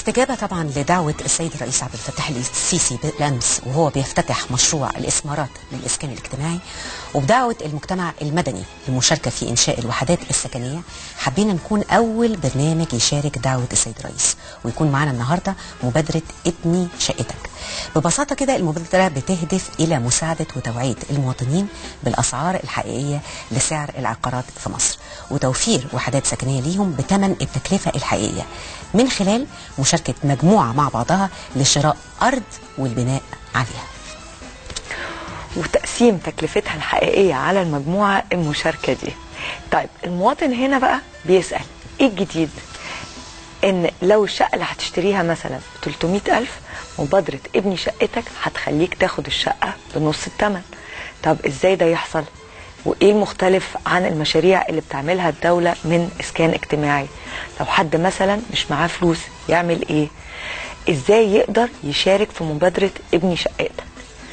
استجابة طبعا لدعوة السيد الرئيس عبد الفتاح السيسي بالأمس وهو بيفتتح مشروع الإسمارات للإسكان الاجتماعي وبدعوة المجتمع المدني للمشاركة في إنشاء الوحدات السكنية حابين نكون أول برنامج يشارك دعوة السيد الرئيس ويكون معنا النهاردة مبادرة ابني شقتك ببساطة كده المبادرة بتهدف إلى مساعدة وتوعية المواطنين بالأسعار الحقيقية لسعر العقارات في مصر وتوفير وحدات سكنية ليهم بثمن التكلفة الحقيقية من خلال مشاركة مجموعة مع بعضها لشراء أرض والبناء عليها وتقسيم تكلفتها الحقيقية على المجموعة المشاركة دي طيب المواطن هنا بقى بيسأل ايه الجديد ان لو الشقة اللي هتشتريها مثلا ب 300 ألف مبادرة ابني شقتك هتخليك تاخد الشقة بنص الثمن طب ازاي ده يحصل وايه المختلف عن المشاريع اللي بتعملها الدولة من اسكان اجتماعي لو حد مثلا مش معاه فلوس يعمل ايه ازاي يقدر يشارك في مبادرة ابني شقتك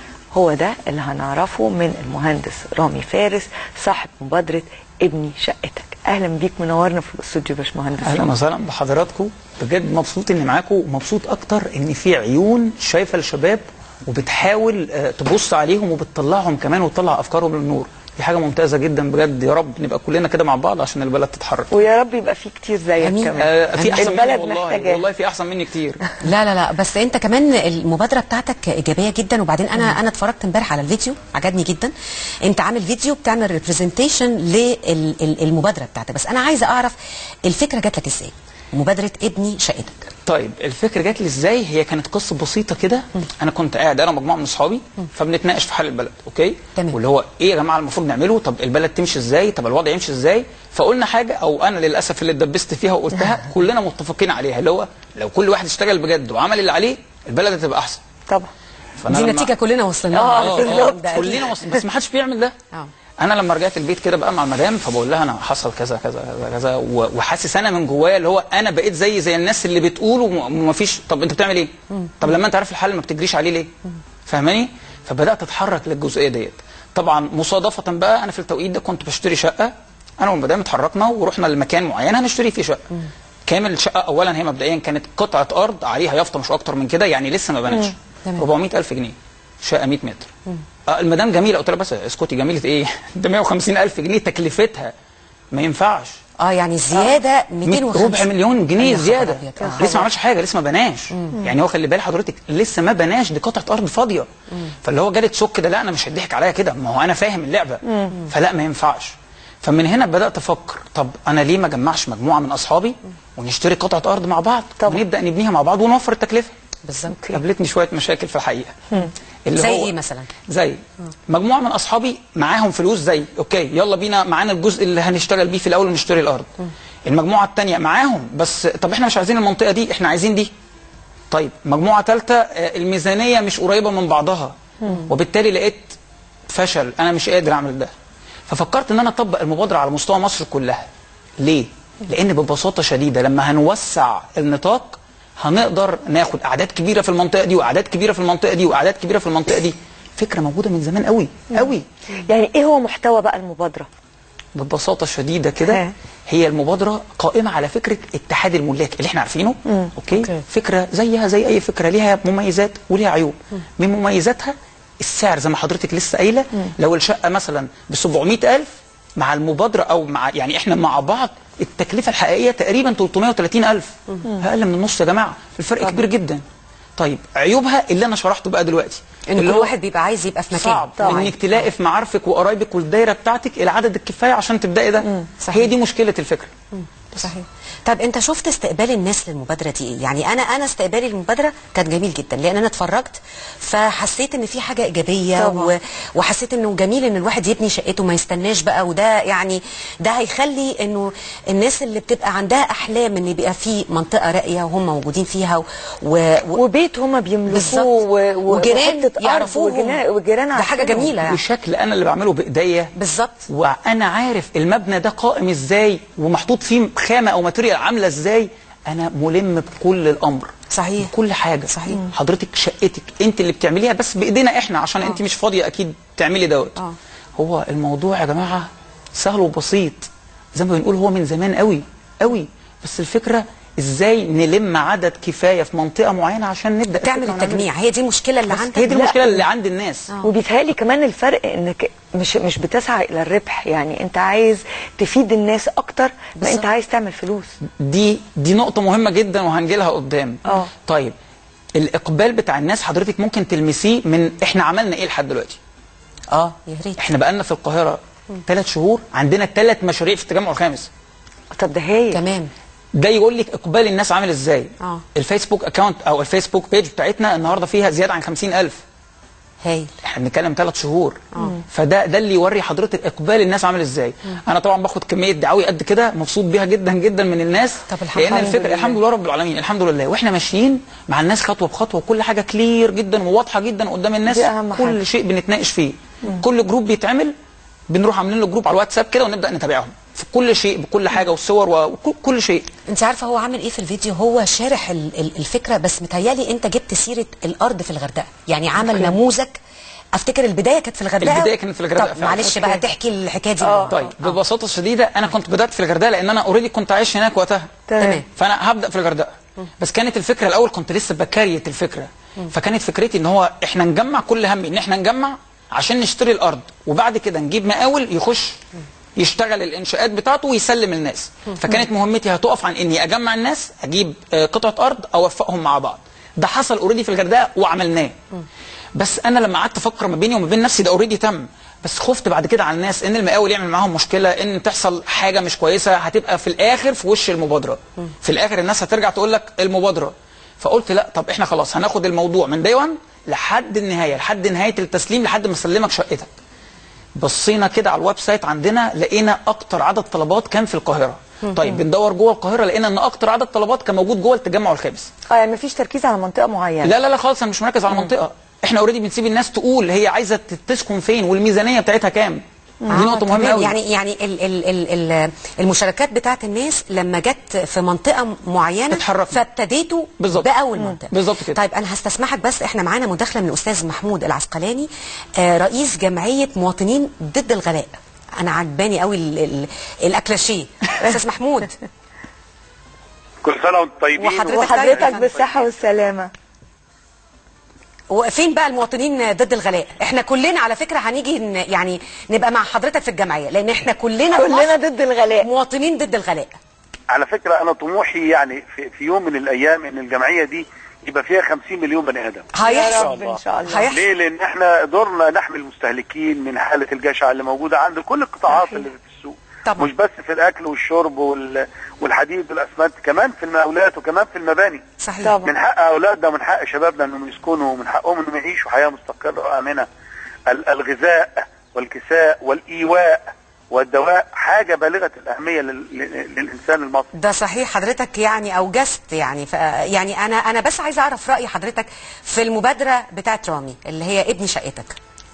هو ده اللي هنعرفه من المهندس رامي فارس صاحب مبادرة ابني شقتك اهلا بيك منورنا في الاستوديو يا باشمهندس اهلا رامي. وسهلا بحضراتكم بجد مبسوط اني معاكم ومبسوط اكتر ان في عيون شايفه الشباب وبتحاول آه، تبص عليهم وبتطلعهم كمان وتطلع افكارهم للنور دي حاجه ممتازه جدا بجد يا رب نبقى كلنا كده مع بعض عشان البلد تتحرك ويا رب يبقى في كتير زيك أمين. كمان آه، في احسن مني البلد والله محتاجاه والله في احسن مني كتير لا لا لا بس انت كمان المبادره بتاعتك ايجابيه جدا وبعدين انا انا اتفرجت امبارح على الفيديو عجبني جدا انت عامل فيديو بتعمل ريبريزنتيشن للمبادره بتاعتك بس انا عايزه اعرف الفكره جات لك ازاي مبادره ابني شقتك طيب الفكره جات لي ازاي هي كانت قصه بسيطه كده انا كنت قاعد انا ومجموعه من اصحابي فبنتناقش في حال البلد اوكي تمام. واللي هو ايه يا جماعه المفروض نعمله طب البلد تمشي ازاي طب الوضع يمشي ازاي فقلنا حاجه او انا للاسف اللي اتدبست فيها وقلتها كلنا متفقين عليها اللي هو لو كل واحد اشتغل بجد وعمل اللي عليه البلد هتبقى احسن طبعا فأنا دي لما- نتيجه كلنا وصلنا آه، لها. بالظبط. ده أكيد. كلنا وصل بس ما حدش بيعمل ده آه. انا لما رجعت البيت كده بقى مع المدام فبقول لها انا حصل كذا كذا كذا كذا و- وحاسس انا من جوايا اللي هو انا بقيت زي زي الناس اللي بتقول وم- وما فيش طب انت بتعمل ايه طب لما انت عارف الحل ما بتجريش عليه ليه فاهماني فبدات اتحرك للجزئيه ديت طبعا مصادفه بقى انا في التوقيت ده كنت بشتري شقه انا والمدام اتحركنا ورحنا لمكان معين هنشتري فيه شقه كامل الشقه اولا هي مبدئيا كانت قطعه ارض عليها يافطه مش اكتر من كده يعني لسه ما بناش تمام. 400000 جنيه شقه 100 متر آه المدام جميله قلت لها بس اسكتي جميله ايه ده 150000 جنيه تكلفتها ما ينفعش اه يعني زياده 250 ربع مليون جنيه يا خبر زياده أبيض. آه. لسه ما عملش حاجه لسه ما بناش يعني هو خلي بال حضرتك لسه ما بناش دي قطعه ارض فاضيه فاللي هو جالت شك ده لا انا مش هيضحك عليا كده ما هو انا فاهم اللعبه فلا ما ينفعش فمن هنا بدات افكر طب انا ليه ما اجمعش مجموعه من اصحابي ونشتري قطعه ارض مع بعض طبعا. ونبدا نبنيها مع بعض ونوفر التكلفه بالظبط قابلتني شويه مشاكل في الحقيقه اللي زي هو- ايه مثلا زي مجموعه من اصحابي معاهم فلوس زي اوكي يلا بينا معانا الجزء اللي هنشتغل بيه في الاول ونشتري الارض المجموعه الثانيه معاهم بس طب احنا مش عايزين المنطقه دي احنا عايزين دي طيب مجموعه ثالثه الميزانيه مش قريبه من بعضها وبالتالي لقيت فشل انا مش قادر اعمل ده ففكرت ان انا اطبق المبادره على مستوى مصر كلها ليه لان ببساطه شديده لما هنوسع النطاق هنقدر ناخد اعداد كبيره في المنطقه دي واعداد كبيره في المنطقه دي واعداد كبيره في المنطقه دي فكره موجوده من زمان قوي قوي يعني ايه هو محتوى بقى المبادرة ببساطه شديده كده ها. هي المبادره قائمه على فكره اتحاد الملاك اللي احنا عارفينه أوكي؟, أوكي. فكره زيها زي اي فكره ليها مميزات وليها عيوب من مميزاتها السعر زي ما حضرتك لسه قايله لو الشقه مثلا ب 700000 مع المبادره او مع يعني احنا مع بعض التكلفه الحقيقيه تقريبا 330000 اقل من النص يا جماعه الفرق كبير جدا طيب عيوبها اللي انا شرحته بقى دلوقتي ان اللي كل هو واحد بيبقى عايز يبقى في مكان صعب انك تلاقي في معارفك وقرايبك والدايره بتاعتك العدد الكفايه عشان تبداي ده صحيح. هي دي مشكله الفكره صحيح طب انت شفت استقبال الناس للمبادره دي ايه يعني انا انا استقبالي للمبادره كان جميل جدا لان انا اتفرجت فحسيت ان في حاجه ايجابيه طبعا. و... وحسيت انه جميل ان الواحد يبني شقته ما يستناش بقى وده يعني ده هيخلي انه الناس اللي بتبقى عندها احلام ان يبقى في منطقه راقيه وهم موجودين فيها و... و... و... وبيت هما بيملكوه بالظبط. و- و- وجيران وحتة أرض يعرفوهم. وجنا- وجيران ده حاجة عارفينهم. جميلة. يعني. وشكل انا اللي بعمله بايديا بالظبط وانا عارف المبنى ده قائم ازاي ومحطوط فيه خامه او ماتيريال عامله ازاي انا ملم بكل الامر صحيح. بكل حاجه صحيح. حضرتك شقتك انت اللي بتعمليها بس بايدينا احنا عشان انت مش فاضيه اكيد تعملي دوت آه. هو الموضوع يا جماعه سهل وبسيط زي ما بنقول هو من زمان قوي قوي بس الفكره ازاي نلم عدد كفايه في منطقه معينه عشان نبدا تعمل الفكرة ونعملها. التجميع هي دي المشكله اللي عندك هي دي لا. المشكله اللي عند الناس وبيتهيألي كمان الفرق انك مش مش بتسعى الى الربح يعني انت عايز تفيد الناس اكتر ما بالظبط. انت عايز تعمل فلوس دي دي نقطة مهمة جدا وهنجي لها قدام. اه. طيب الإقبال بتاع الناس حضرتك ممكن تلمسيه من إحنا عملنا إيه لحد دلوقتي؟ اه يا ريت إحنا بقالنا في القاهرة ثلاث شهور عندنا ثلاث مشاريع في التجمع الخامس. طب ده هايل تمام ده يقول لك إقبال الناس عامل إزاي؟ اه. الفيسبوك أكاونت أو الفيسبوك بيج بتاعتنا النهاردة فيها زيادة عن 50000 هايل احنا بنتكلم ثلاث شهور فده ده اللي يوري حضرتك اقبال الناس عامل ازاي انا طبعا باخد كميه دعاوي قد كده مبسوط بيها جدا جدا من الناس طب الحمد لان لله. الفكره الحمد لله رب العالمين الحمد لله واحنا ماشيين مع الناس خطوه بخطوه وكل حاجه كلير جدا وواضحه جدا قدام الناس دي أهم كل حاجة. شيء بنتناقش فيه كل جروب بيتعمل بنروح عاملين له جروب على الواتساب كده ونبدا نتابعهم في كل شيء بكل حاجه والصور وكل كل شيء انت عارفه هو عامل ايه في الفيديو هو شارح ال- ال- الفكره بس متهيالي انت جبت سيره الارض في الغردقه يعني عمل نموذج افتكر البدايه كانت في الغردقه البداية كانت في الغردقة طب فعلا. معلش بقى أوكي. تحكي الحكايه دي اه. طيب ببساطه شديده انا كنت بدات في الغردقه لان انا اوريدي كنت عايش هناك وقتها تمام فانا هبدا في الغردقه بس كانت الفكره الاول كنت لسه بكريت الفكره فكانت فكرتي ان هو احنا نجمع كل همي ان احنا نجمع عشان نشتري الارض وبعد كده نجيب مقاول يخش يشتغل الانشاءات بتاعته ويسلم الناس فكانت مهمتي هتقف عن اني اجمع الناس اجيب آه، قطعه ارض اوفقهم مع بعض ده حصل اوريدي في الغردقه وعملناه بس انا لما قعدت افكر ما بيني وما بين نفسي ده اوريدي تم بس خفت بعد كده على الناس ان المقاول يعمل معاهم مشكله ان تحصل حاجه مش كويسه هتبقى في الاخر في وش المبادره في الاخر الناس هترجع تقول لك المبادره فقلت لا طب احنا خلاص هناخد الموضوع من داي 1 لحد النهايه لحد نهايه التسليم لحد ما اسلمك شقتك بصينا كده على الويب سايت عندنا لقينا اكتر عدد طلبات كان في القاهره طيب بندور جوه القاهره لقينا ان اكتر عدد طلبات كان موجود جوه التجمع الخامس اه يعني مفيش تركيز على منطقه معينه لا لا لا خالص انا مش مركز على المنطقه احنا اوريدي بنسيب الناس تقول هي عايزه تسكن فين والميزانيه بتاعتها كام دي نقطه مهمه تمام. قوي يعني يعني ال ال ال ال المشاركات بتاعت الناس لما جت في منطقه معينه اتحركنا. فابتديتوا بالظبط. باول منطقه بالظبط كده. طيب انا هستسمحك بس احنا معانا مداخله من الاستاذ محمود العسقلاني آه رئيس جمعيه مواطنين ضد الغلاء انا عجباني قوي ال- ال- الاكلاشيه استاذ محمود كل سنه وانتم طيبين وحضرتك وحضرتك طيب. بالصحه والسلامه وفين بقى المواطنين ضد الغلاء احنا كلنا على فكره هنيجي ن- يعني نبقى مع حضرتك في الجمعيه لان احنا كلنا في كلنا مصر ضد الغلاء مواطنين ضد الغلاء على فكره انا طموحي يعني في, في يوم من الايام ان الجمعيه دي يبقى فيها 50 مليون بني ادم يا هيحصل رب ان شاء الله هيحصل ليه؟ لان احنا قدرنا نحمي المستهلكين من حاله الجشع اللي موجوده عند كل القطاعات صحيح. اللي في السوق طبعا. مش بس في الاكل والشرب وال... والحديد والاسمنت كمان في المقاولات وكمان في المباني صحيح طبعا. من حق اولادنا ومن حق شبابنا انهم يسكنوا ومن حقهم انهم يعيشوا حياه مستقره وامنه ال- الغذاء والكساء والايواء والدواء حاجه بالغه الاهميه لل... لل- للانسان المصري ده صحيح حضرتك يعني اوجزت يعني ف يعني انا انا بس عايزه اعرف راي حضرتك في المبادره بتاعت رامي اللي هي ابني شقتك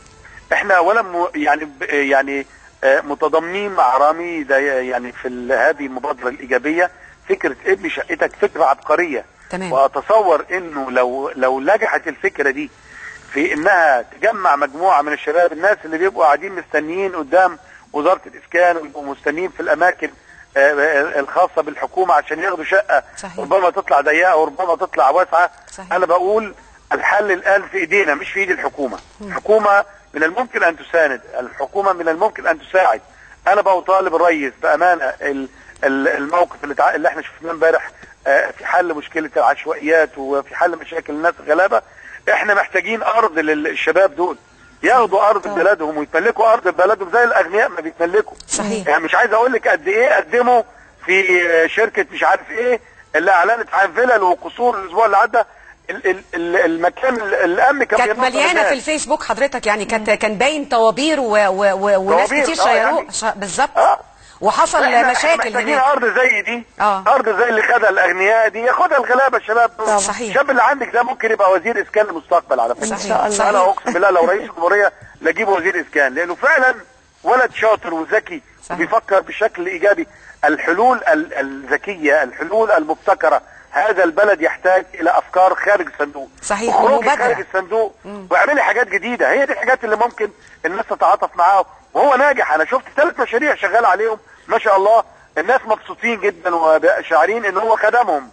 احنا اولا م- يعني ب- يعني آه، متضامنين مع رامي ده يعني في ال- هذه المبادره الايجابيه فكره ابني شقتك فكره عبقريه تمام. واتصور انه لو لو نجحت الفكره دي في انها تجمع مجموعه من الشباب الناس اللي بيبقوا قاعدين مستنيين قدام وزاره الاسكان ويبقوا مستنيين في الاماكن آه، آه، الخاصه بالحكومه عشان ياخدوا شقه صحيح. ربما تطلع ضيقه وربما تطلع واسعه صحيح. انا بقول الحل الان في ايدينا مش في ايد الحكومه الحكومه من الممكن ان تساند الحكومه من الممكن ان تساعد انا بطالب الرئيس بامانه ال- ال- الموقف اللي, تع... اللي احنا شفناه امبارح آه، في حل مشكله العشوائيات وفي حل مشاكل الناس الغلابه احنا محتاجين ارض للشباب دول ياخدوا ارض بلدهم ويتملكوا ارض بلدهم زي الاغنياء ما بيتملكوا صحيح. يعني مش عايز اقول لك قد ايه قدموا في آه، شركه مش عارف ايه اللي اعلنت عن فيلل وقصور الاسبوع اللي عدى ال- ال- ال- المكان ال- الامن كان كانت بيتنصر مليانه الناس. في الفيسبوك حضرتك يعني كانت كان باين طوابير و و و وناس طوابير، كتير آه، شيروه يعني. ش- بالظبط آه. وحصل احنا احنا مشاكل محتاجين هناك ارض زي دي آه. ارض زي اللي خدها الاغنياء دي ياخدها الغلابه الشباب دول. طبعا. صحيح. الشاب اللي عندك ده ممكن يبقى وزير اسكان المستقبل على فكره صحيح. إن شاء الله. انا اقسم بالله لو رئيس الجمهوريه لاجيب وزير اسكان لانه فعلا ولد شاطر وذكي صحيح. وبيفكر بشكل ايجابي الحلول ال- الذكيه الحلول المبتكره هذا البلد يحتاج الى افكار خارج الصندوق صحيح، وخروجي ومبادرة. خارج الصندوق واعملي حاجات جديده هي دي الحاجات اللي ممكن الناس تتعاطف معاها وهو ناجح انا شفت ثلاث مشاريع شغال عليهم ما شاء الله الناس مبسوطين جدا وشاعرين ان هو خدمهم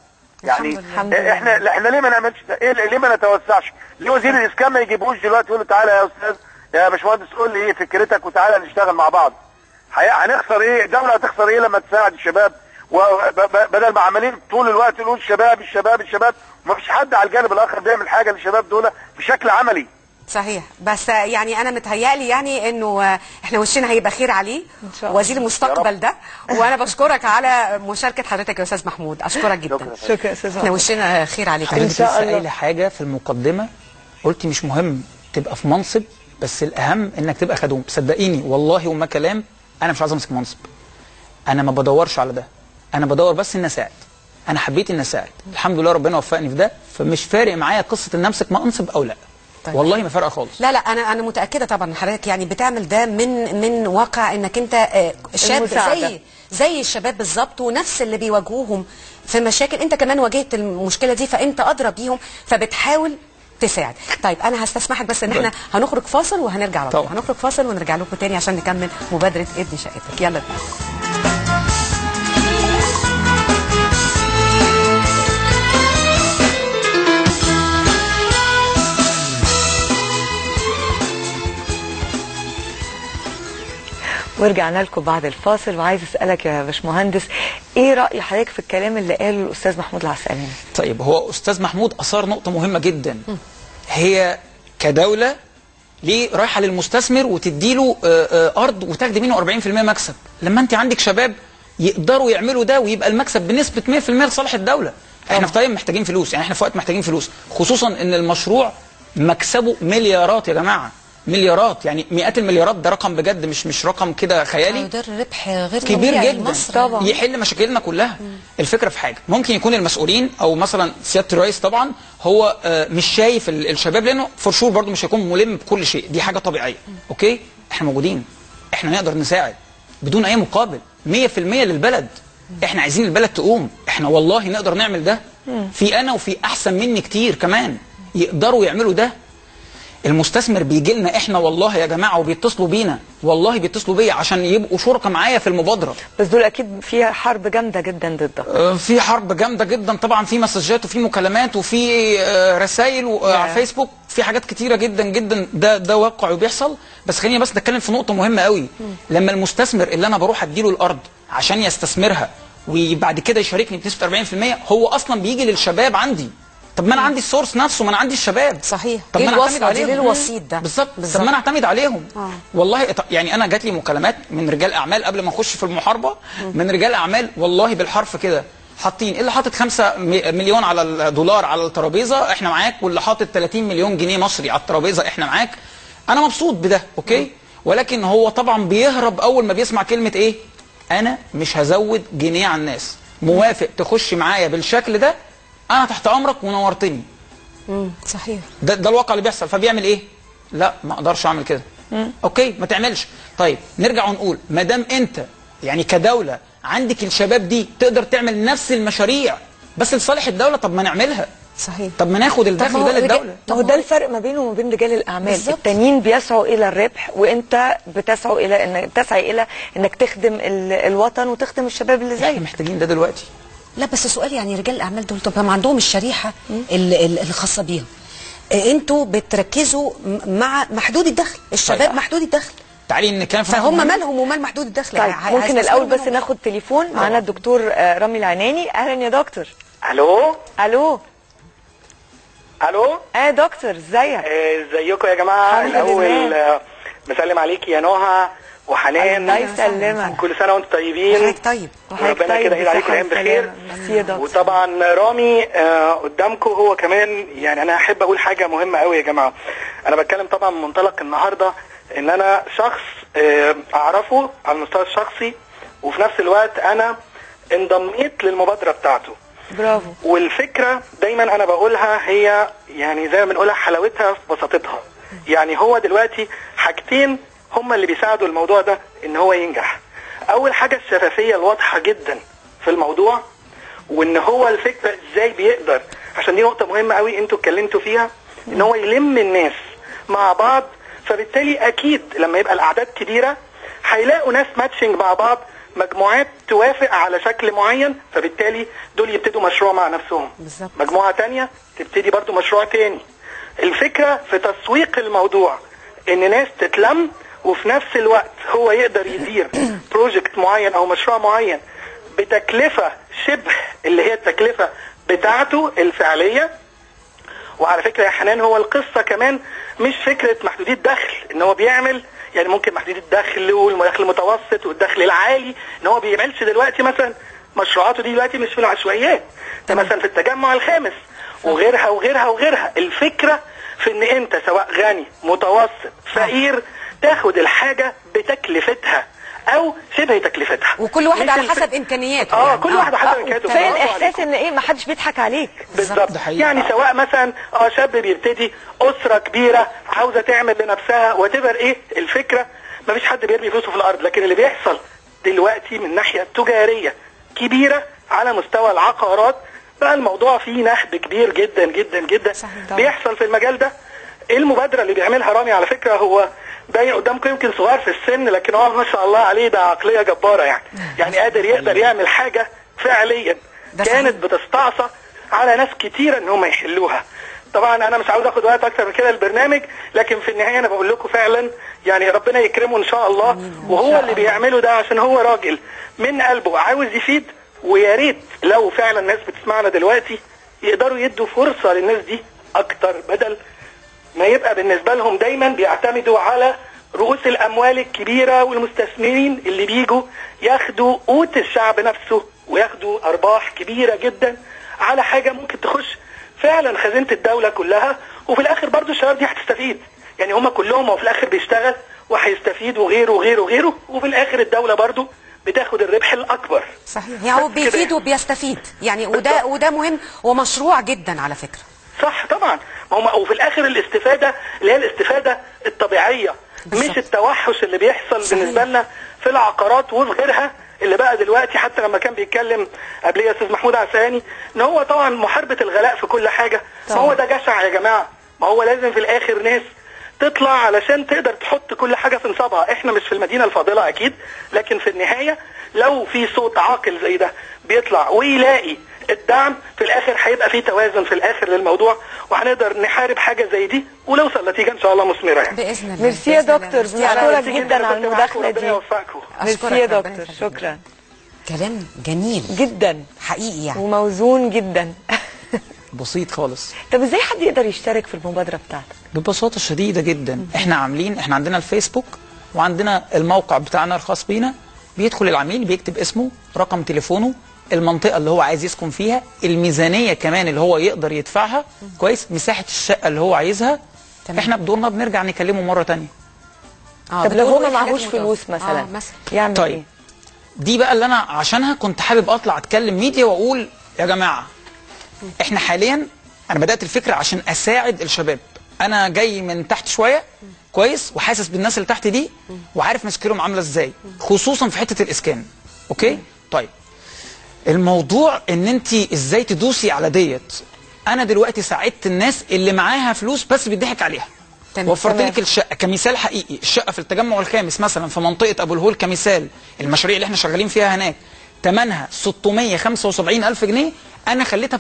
يعني الحمد لله. الحمد لله. احنا احنا ليه ما نعملش ده؟ ايه ليه ما نتوسعش؟ ليه وزير الاسكان ما يجيبوش دلوقتي يقول له تعالى يا استاذ يا باشمهندس قول لي ايه فكرتك وتعالى نشتغل مع بعض. هي- هنخسر ايه؟ الدوله هتخسر ايه لما تساعد الشباب؟ وبدل ما عمالين طول الوقت نقول الشباب الشباب الشباب وما فيش حد على الجانب الاخر بيعمل حاجه للشباب دول بشكل عملي. صحيح بس يعني انا متهيألي يعني انه آه، احنا وشنا هيبقى خير عليه إن شاء الله. وزير المستقبل ده وانا بشكرك على مشاركه حضرتك يا استاذ محمود اشكرك جدا شكرا. شكرا يا استاذ احنا محمود. وشنا خير عليك إن حضرتك شاء لسه الله. قايله حاجه في المقدمه قلتي مش مهم تبقى في منصب بس الاهم انك تبقى خدوم صدقيني والله وما كلام انا مش عايز امسك منصب انا ما بدورش على ده انا بدور بس ان اساعد انا حبيت ان اساعد الحمد لله ربنا وفقني في ده فمش فارق معايا قصه ان امسك منصب او لا طيب. والله ما فارقه خالص لا لا انا انا متاكده طبعا ان حضرتك يعني بتعمل ده من من واقع انك انت آه، شاب المساعدة. زي زي الشباب بالظبط ونفس اللي بيواجهوهم في مشاكل انت كمان واجهت المشكله دي فانت ادرى بيهم فبتحاول تساعد طيب انا هستسمحك بس ان احنا هنخرج فاصل وهنرجع على طول طبعا. هنخرج فاصل ونرجع لكم تاني عشان نكمل مبادره ابني شقتك يلا بينا ورجعنا لكم بعد الفاصل وعايز اسالك يا باشمهندس ايه راي حضرتك في الكلام اللي قاله الاستاذ محمود العسقلاني طيب هو استاذ محمود اثار نقطه مهمه جدا هي كدوله ليه رايحه للمستثمر وتديله آه، آه، ارض وتاخدي منه 40% مكسب لما انت عندك شباب يقدروا يعملوا ده ويبقى المكسب بنسبه 100% لصالح الدوله احنا في طريق محتاجين فلوس يعني احنا في وقت محتاجين فلوس خصوصا ان المشروع مكسبه مليارات يا جماعه مليارات يعني مئات المليارات ده رقم بجد مش مش رقم كده خيالي ده الربح غير كبير طبيعي جدا لمصر. طبعا. يحل مشاكلنا كلها الفكره في حاجه ممكن يكون المسؤولين او مثلا سياده الرئيس طبعا هو آه، مش شايف ال- الشباب لانه فور شور برضه مش هيكون ملم بكل شيء دي حاجه طبيعيه اوكي احنا موجودين احنا نقدر نساعد بدون اي مقابل 100% للبلد احنا عايزين البلد تقوم احنا والله نقدر نعمل ده في انا وفي احسن مني كتير كمان يقدروا يعملوا ده المستثمر بيجي لنا احنا والله يا جماعه وبيتصلوا بينا والله بيتصلوا بيا عشان يبقوا شركاء معايا في المبادره بس دول اكيد فيها حرب جامده جدا ضدك آه، في حرب جامده جدا طبعا في مسجات وفي مكالمات وفي آه، رسائل و- آه، على Yeah. فيسبوك في حاجات كتيره جدا جدا ده ده واقع وبيحصل بس خليني بس نتكلم في نقطه مهمه قوي لما المستثمر اللي انا بروح اديله الارض عشان يستثمرها وبعد كده يشاركني بنسبه 40% هو اصلا بيجي للشباب عندي طب ما انا عندي السورس نفسه ما انا عندي الشباب صحيح. طب إيه ما انا اعتمد الواسطة دي؟ عليهم ليه الوسيط ده؟ بالظبط طب بالظبط. ما انا اعتمد عليهم آه. والله ط- يعني انا جات لي مكالمات من رجال اعمال قبل ما اخش في المحاربه من رجال اعمال والله بالحرف كده حاطين اللي حاطط 5 مليون على الدولار على الترابيزه احنا معاك واللي حاطط 30 مليون جنيه مصري على الترابيزه احنا معاك انا مبسوط بده اوكي ولكن هو طبعا بيهرب اول ما بيسمع كلمه ايه انا مش هزود جنيه على الناس موافق تخش معايا بالشكل ده انا تحت امرك ونورتني مم، صحيح ده, ده الواقع اللي بيحصل فبيعمل ايه؟ لا ما اقدرش اعمل كده. اوكي ما تعملش. طيب نرجع ونقول ما دام انت يعني كدوله عندك الشباب دي تقدر تعمل نفس المشاريع بس لصالح الدوله طب ما نعملها. صحيح طب ما ناخد الدخل ما هو ده رجال- للدوله. ما هو ده الفرق ما بينه وما بين رجال الاعمال بالظبط. التانيين بيسعوا الى الربح وانت بتسعوا الى ان تسعى الى انك تخدم ال- الوطن وتخدم الشباب اللي احنا زيك محتاجين ده دلوقتي. لا بس سؤال يعني رجال الاعمال دول طب ما عندهم الشريحه ال- ال- الخاصه بيهم آه، انتوا بتركزوا م- مع محدود الدخل الشباب طيب. محدود الدخل تعالي نتكلم في نقطة فهم مهمة. مالهم ومال محدود الدخل طيب ع- ممكن عايز الاول بس أسألهم. ناخد تليفون معانا الدكتور آه، رامي العناني اهلا يا دكتور الو الو الو اه يا دكتور ازيك آه، ازيكم يا جماعه الحمد الاول لله. آه، مسلم عليكي يا نهى وحنان الله يسلمك كل سنه وانتم طيبين حضرتك طيب وحضرتك ربنا طيب كده يعيد عليكم بصحة الايام بخير وسلامة. ميرسي يا دكتور وطبعا رامي آه، قدامكم هو كمان يعني انا احب اقول حاجه مهمه قوي يا جماعه انا بتكلم طبعا من منطلق النهارده ان انا شخص آه، اعرفه على المستوى الشخصي وفي نفس الوقت انا انضميت للمبادره بتاعته برافو والفكرة دايما انا بقولها هي يعني زي ما بنقولها حلاوتها في بساطتها يعني هو دلوقتي حاجتين هما اللي بيساعدوا الموضوع ده ان هو ينجح اول حاجة الشفافية الواضحة جدا في الموضوع وان هو الفكرة ازاي بيقدر عشان دي نقطة مهمة قوي انتوا اتكلمتوا فيها ان هو يلم الناس مع بعض فبالتالي اكيد لما يبقى الاعداد كبيرة هيلاقوا ناس ماتشنج مع بعض مجموعات توافق على شكل معين فبالتالي دول يبتدوا مشروع مع نفسهم بالظبط. مجموعة تانية تبتدي برضو مشروع تاني الفكرة في تسويق الموضوع ان ناس تتلم وفي نفس الوقت هو يقدر يدير بروجكت معين او مشروع معين بتكلفة شبه اللي هي التكلفة بتاعته الفعلية وعلى فكرة يا حنان هو القصة كمان مش فكرة محدودية دخل ان هو بيعمل يعني ممكن محدودية الدخل والدخل المتوسط والدخل العالي ان هو بيعملش دلوقتي مثلا مشروعاته دي دلوقتي مش في العشوائيات ده مثلا في التجمع الخامس وغيرها وغيرها وغيرها الفكرة في ان انت سواء غني متوسط فقير تاخد الحاجة بتكلفتها او شبه تكلفتها وكل واحد مش على الف- حسب امكانياته اه يعني. كل واحد على حسب امكانياته كفايه برافو الاحساس عليكم. ان ايه ما حدش بيضحك عليك بالظبط ده حقيقي. يعني سواء مثلا اه شاب بيبتدي اسره كبيره عاوزه تعمل لنفسها وتبر ايه الفكره ما فيش حد بيرمي فلوسه في الارض لكن اللي بيحصل دلوقتي من ناحيه تجاريه كبيره على مستوى العقارات بقى الموضوع فيه نهب كبير جدا جدا جدا صحيح طبعا. بيحصل في المجال ده المبادره اللي بيعملها رامي على فكره هو باين قدامكم يمكن صغير في السن لكن هو ما شاء الله عليه ده عقليه جباره يعني يعني قادر يقدر يعمل حاجه فعليا ده كانت صحيح. بتستعصى على ناس كتيرة ان هم يحلوها طبعا انا مش عاوز اخد وقت اكتر من كده البرنامج لكن في النهايه انا بقول لكم فعلا يعني ربنا يكرمه ان شاء الله وهو اللي بيعمله ده عشان هو راجل من قلبه عاوز يفيد ويا ريت لو فعلا الناس بتسمعنا دلوقتي يقدروا يدوا فرصه للناس دي اكتر بدل ما يبقى بالنسبه لهم دايما بيعتمدوا على رؤوس الاموال الكبيره والمستثمرين اللي بيجوا ياخدوا قوت الشعب نفسه وياخدوا ارباح كبيره جدا على حاجه ممكن تخش فعلا خزينه الدوله كلها وفي الاخر برضو الشباب دي هتستفيد يعني هم كلهم وفي الاخر بيشتغل وهيستفيد وغيره وغيره وغيره وفي الاخر الدوله برضو بتاخد الربح الاكبر صحيح يعني هو بس كده بيفيد وبيستفيد يعني وده بالظبط. وده مهم ومشروع جدا على فكره صح طبعا ما هم وفي الاخر الاستفاده اللي هي الاستفاده الطبيعيه بالظبط. مش التوحش اللي بيحصل صحيح. بالنسبه لنا في العقارات وفي غيرها اللي بقى دلوقتي حتى لما كان بيتكلم قبليه استاذ محمود عساني ان هو طبعا محاربه الغلاء في كل حاجه ما هو ده جشع يا جماعه ما هو لازم في الاخر ناس تطلع علشان تقدر تحط كل حاجه في نصابها احنا مش في المدينه الفاضله اكيد لكن في النهايه لو في صوت عاقل زي ده بيطلع ويلاقي الدعم في الاخر هيبقى في توازن في الاخر للموضوع وهنقدر نحارب حاجه زي دي ونوصل نتيجه ان شاء الله مثمره يعني باذن الله ميرسي يا بإذن الله. دكتور. ميرسي على- بشكرك ميرسي جدا على كنت معاكم، المداخلة ربنا دي. يوفقكم أشكرك ميرسي يا ربنا دكتور يخليك. شكرا كلام جميل جدا حقيقي يعني وموزون جدا بسيط خالص طب ازاي حد يقدر يشترك في المبادره بتاعتك ببساطه شديده جدا احنا عاملين احنا عندنا الفيسبوك وعندنا الموقع بتاعنا الخاص بينا بيدخل العميل بيكتب اسمه رقم تليفونه المنطقه اللي هو عايز يسكن فيها الميزانيه كمان اللي هو يقدر يدفعها كويس مساحه الشقه اللي هو عايزها تمام. احنا بدورنا بنرجع نكلمه مره تانية اه طب لو بتقولوا هو إيه ما حاجات معهوش متوازنة؟ فلوس مثلا اه مثلا يعمل طيب. ايه دي بقى اللي انا عشانها كنت حابب اطلع اتكلم ميديا واقول يا جماعه احنا حاليا انا بدات الفكره عشان اساعد الشباب انا جاي من تحت شويه كويس وحاسس بالناس اللي تحت دي وعارف مشاكلهم عامله ازاي خصوصا في حته الاسكان اوكي طيب الموضوع ان انت ازاي تدوسي على ديت انا دلوقتي ساعدت الناس اللي معاها فلوس بس بيضحك عليها تمام. وفرت تمام. لك الشقه كمثال حقيقي الشقه في التجمع الخامس مثلا في منطقه ابو الهول كمثال المشاريع اللي احنا شغالين فيها هناك ثمنها 675 الف جنيه انا خليتها ب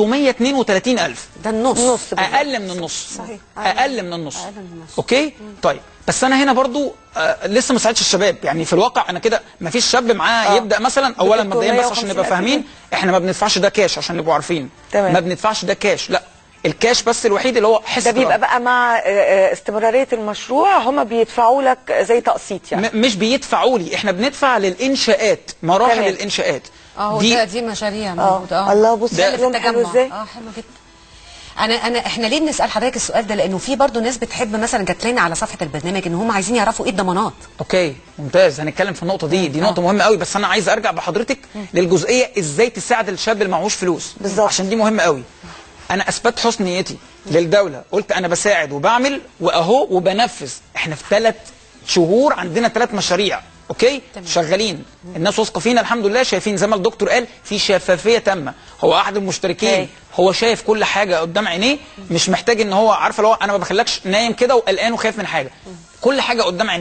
332 الف ده النص نص بالظبط. اقل من النص صحيح. اقل من النص أقل من النص. اوكي طيب بس انا هنا برضو آه لسه ما ساعدتش الشباب يعني في الواقع انا كده ما فيش شاب معاه آه. يبدا مثلا اولا مبدئيا بس عشان 350 نبقى ألف فاهمين احنا ما بندفعش ده كاش عشان نبقوا عارفين تمام. ما بندفعش ده كاش لا الكاش بس الوحيد اللي هو ده حصه بيبقى الأرض. بقى مع آه، آه، استمراريه المشروع هم بيدفعوا لك زي تقسيط يعني م- مش بيدفعوا لي احنا بندفع للانشاءات مراحل تمام. الانشاءات اه دي ده دي مشاريع موجوده اه الله بص ده- شكلهم حلو التجمع. ازاي اه حلو جدا انا انا احنا ليه بنسال حضرتك السؤال ده لانه في برضه ناس بتحب مثلا جات لنا على صفحه البرنامج ان هم عايزين يعرفوا ايه الضمانات اوكي ممتاز هنتكلم في النقطه دي دي نقطه مهمه قوي بس انا عايز ارجع بحضرتك للجزئيه ازاي تساعد الشاب اللي معهوش فلوس بالظبط. عشان دي مهمه قوي انا اثبت حسن نيتي للدوله قلت انا بساعد وبعمل واهو وبنفذ احنا في ثلاث شهور عندنا ثلاث مشاريع اوكي تمام. شغالين الناس واثقه فينا الحمد لله شايفين زي ما الدكتور قال في شفافيه تامه هو احد المشتركين هاي. هو شايف كل حاجه قدام عينيه مش محتاج ان هو عارفه لو انا ما بخلكش نايم كده وقلقان وخايف من حاجه كل حاجه قدام عينيك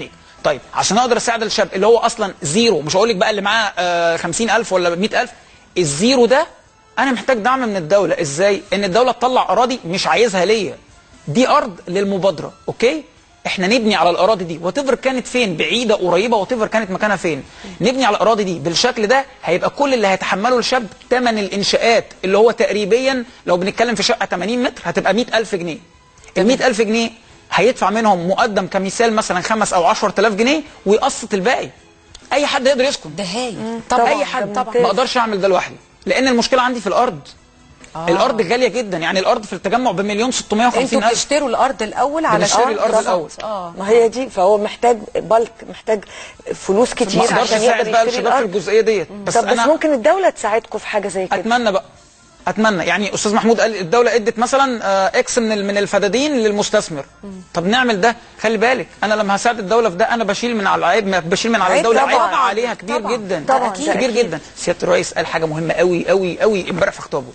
طيب عشان اقدر اساعد الشاب اللي هو اصلا زيرو مش هقول لك بقى اللي معاه آه 50000 ولا 100000 الزيرو ده انا محتاج دعم من الدوله ازاي ان الدوله تطلع اراضي مش عايزها ليا دي ارض للمبادره اوكي احنا نبني على الاراضي دي وتفر كانت فين بعيده قريبه وتفر كانت مكانها فين نبني على الاراضي دي بالشكل ده هيبقى كل اللي هيتحمله الشاب ثمن الانشاءات اللي هو تقريبا لو بنتكلم في شقه 80 متر هتبقى 100000 جنيه ال 100000 جنيه هيدفع منهم مقدم كمثال مثلا 5 او 10000 جنيه ويقسط الباقي اي حد يقدر يسكن ده هايل طبعاً، اي ده حد ممتاز. ما اقدرش اعمل ده لوحدي لان المشكله عندي في الارض آه. الارض غاليه جدا يعني الارض في التجمع بمليون 650 انتوا الف بتشتروا الارض الاول على بنشتري الأرض الأول. اه ما هي دي فهو محتاج بالك محتاج فلوس ما كتير اقدرش عشان اساعد يقدر بقى يشتري الشباب في الارض الجزئيه ديت بس بس طب بس انا ممكن الدوله تساعدكم في حاجه زي كده اتمنى بقى اتمنى يعني استاذ محمود قال الدوله ادت مثلا آه، اكس من ال- من الفدادين للمستثمر طب نعمل ده خلي بالك انا لما هساعد الدوله في ده انا بشيل من على العيب ما بشيل من على عيب الدوله عيب طبعاً. عليها كبير طبعاً. جدا طبعاً، ده كبير أكيد. جدا سياده الرئيس قال حاجه مهمه قوي قوي قوي امبارح في خطابه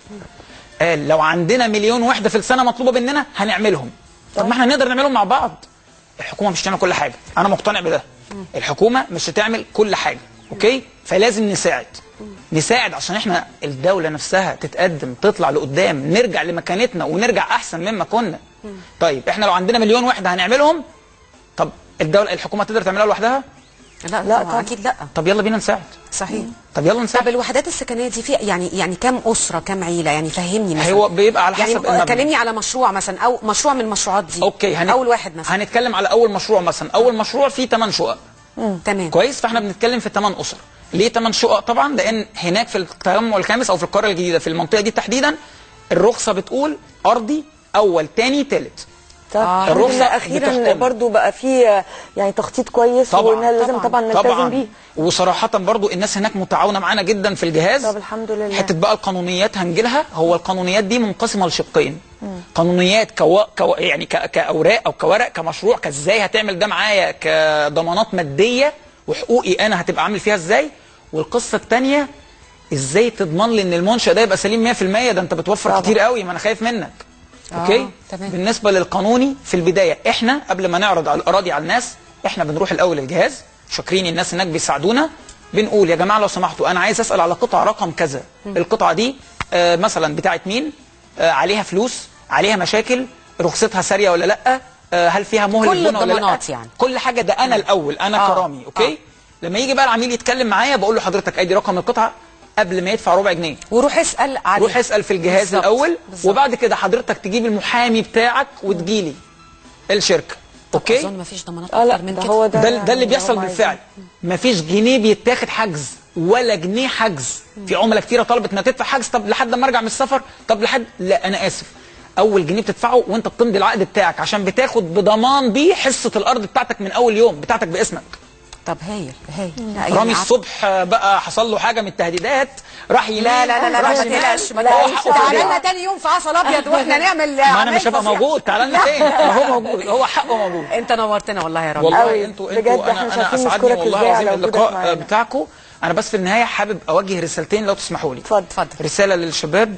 قال لو عندنا مليون وحده في السنه مطلوبه مننا هنعملهم طب ما احنا نقدر نعملهم مع بعض الحكومه مش هتعمل كل حاجه انا مقتنع بده الحكومه مش هتعمل كل حاجه اوكي فلازم نساعد نساعد عشان احنا الدوله نفسها تتقدم تطلع لقدام نرجع لمكانتنا ونرجع احسن مما كنا طيب احنا لو عندنا مليون وحده هنعملهم طب الدوله الحكومه تقدر تعملها لوحدها لا لا لا طبعاً. اكيد لا طب يلا بينا نساعد صحيح طب يلا طب نساعد الوحدات السكنيه دي في يعني يعني كام اسره كام عيله يعني فهمني مثلا هو بيبقى على حسب يعني المبنى. كلمني على مشروع مثلا او مشروع من المشروعات دي اوكي هن... اول واحد مثلا هنتكلم على اول مشروع مثلا اول مشروع فيه 8 شقق تمام كويس فاحنا بنتكلم في 8 اسر ليه 8 شقق طبعا لان هناك في التجمع الخامس او في القريه الجديده في المنطقه دي تحديدا الرخصه بتقول ارضي اول تاني تالت طب آه. الحمد الرخصة لله اخيرا بتحكم. برضو بقى في يعني تخطيط كويس طبعاً. وإنها لازم طبعاً. طبعا نلتزم طبعا بيه وصراحه برضو الناس هناك متعاونه معانا جدا في الجهاز طب الحمد لله. حته بقى القانونيات هنجيلها هو القانونيات دي منقسمه لشقين قانونيات كو... كو... يعني ك... كاوراق او كورق كمشروع كازاي هتعمل ده معايا كضمانات ماديه وحقوقي انا هتبقى عامل فيها ازاي والقصه الثانيه ازاي تضمن لي ان المنشا ده يبقى سليم 100% ده انت بتوفر طبعاً. كتير قوي ما انا خايف منك اوكي تمام. بالنسبه للقانوني في البدايه احنا قبل ما نعرض على الاراضي على الناس احنا بنروح الاول الجهاز شاكرين الناس هناك بيساعدونا بنقول يا جماعه لو سمحتوا انا عايز اسال على قطعه رقم كذا القطعه دي آه مثلا بتاعت مين آه عليها فلوس عليها مشاكل رخصتها ساريه ولا لا آه هل فيها مهله كل بناء ولا لا الضمانات يعني. كل حاجه ده انا الاول انا آه. كرامي اوكي آه. لما يجي بقى العميل يتكلم معايا بقول له حضرتك ادي رقم القطعه قبل ما يدفع ربع جنيه وروح اسال عليه روح اسال في الجهاز بالظبط. الاول بالظبط. وبعد كده حضرتك تجيب المحامي بتاعك وتجيلي الشركه اوكي اوكي اظن ما فيش ضمانات اه لا اكتر من ده كده هو ده ده ده اللي يعني بيحصل هم بالفعل عايزين. مفيش جنيه بيتاخد حجز ولا جنيه حجز في عملاء كتيره طلبت انها تدفع حجز طب لحد ما ارجع من السفر طب لحد لا انا اسف اول جنيه بتدفعه وانت بتمضي العقد بتاعك عشان بتاخد بضمان بيه حصه الارض بتاعتك من اول يوم بتاعتك باسمك طب هايل هايل لا، يعني رامي عارف- الصبح آه، بقى حصل له حاجه من التهديدات راح يمين لا لا لا لا, راح لا ما شمال. تقلقش ما لا، تقلقش إن شاء تعالى الله. لنا تاني يوم في عسل ابيض واحنا نعمل ما انا أعمال مش هبقى فظيعة. موجود تعالى لنا تاني ما هو موجود هو حقه موجود انت نورتنا والله يا رامي والله أوي. انتوا بجد انتوا احنا انا مش انا عارفين اسعدني نشكرك والله إزاي العظيم على وجودك اللقاء معانا. بتاعكم انا بس في النهايه حابب اوجه رسالتين لو تسمحوا لي اتفضل اتفضل رساله للشباب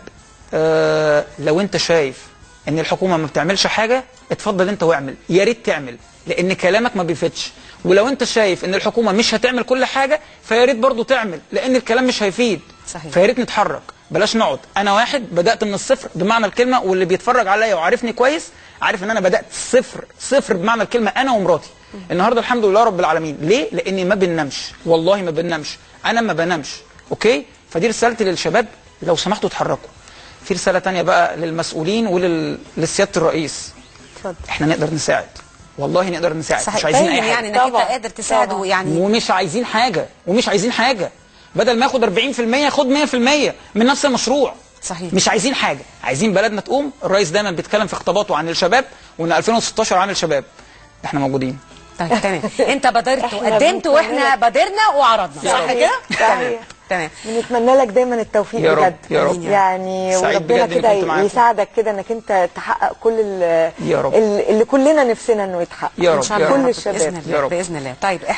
آه لو انت شايف ان الحكومه ما بتعملش حاجه اتفضل انت واعمل يا ريت تعمل لان كلامك ما بيفيدش ولو انت شايف ان الحكومه مش هتعمل كل حاجه فيا ريت برضه تعمل لان الكلام مش هيفيد صحيح. فيا ريت نتحرك بلاش نقعد انا واحد بدات من الصفر بمعنى الكلمه واللي بيتفرج عليا وعارفني كويس عارف ان انا بدات صفر صفر بمعنى الكلمه انا ومراتي النهارده الحمد لله رب العالمين ليه لاني ما بننامش والله ما بننامش انا ما بنامش اوكي فدي رسالتي للشباب لو سمحتوا اتحركوا في رساله تانية بقى للمسؤولين وللسياده الرئيس اتفضل احنا نقدر نساعد والله نقدر نساعد صحيح مش عايزين باين اي حاجه يعني انك انت طبعاً. قادر تساعده طبعاً. يعني ومش عايزين حاجه ومش عايزين حاجه بدل ما ياخد 40% خد 100% من نفس المشروع صحيح. مش عايزين حاجه عايزين بلدنا تقوم الرئيس دايما بيتكلم في خطاباته عن الشباب وان 2016 عن الشباب احنا موجودين طيب تمام انت بادرت إحنا وقدمت بنتمنى واحنا لك. بادرنا وعرضنا صح صحيح. كده؟ تمام صحيح. تمام بنتمنى لك دايما التوفيق يا رب، بجد يا رب. يعني سعيد وربنا بجد إني كده كنت معاكم. يساعدك كده انك انت تحقق كل ال- يا رب. ال- اللي كلنا نفسنا انه يتحقق يا ان رب شاء يا الله كل رب الشباب. باذن يا الله رب. باذن الله طيب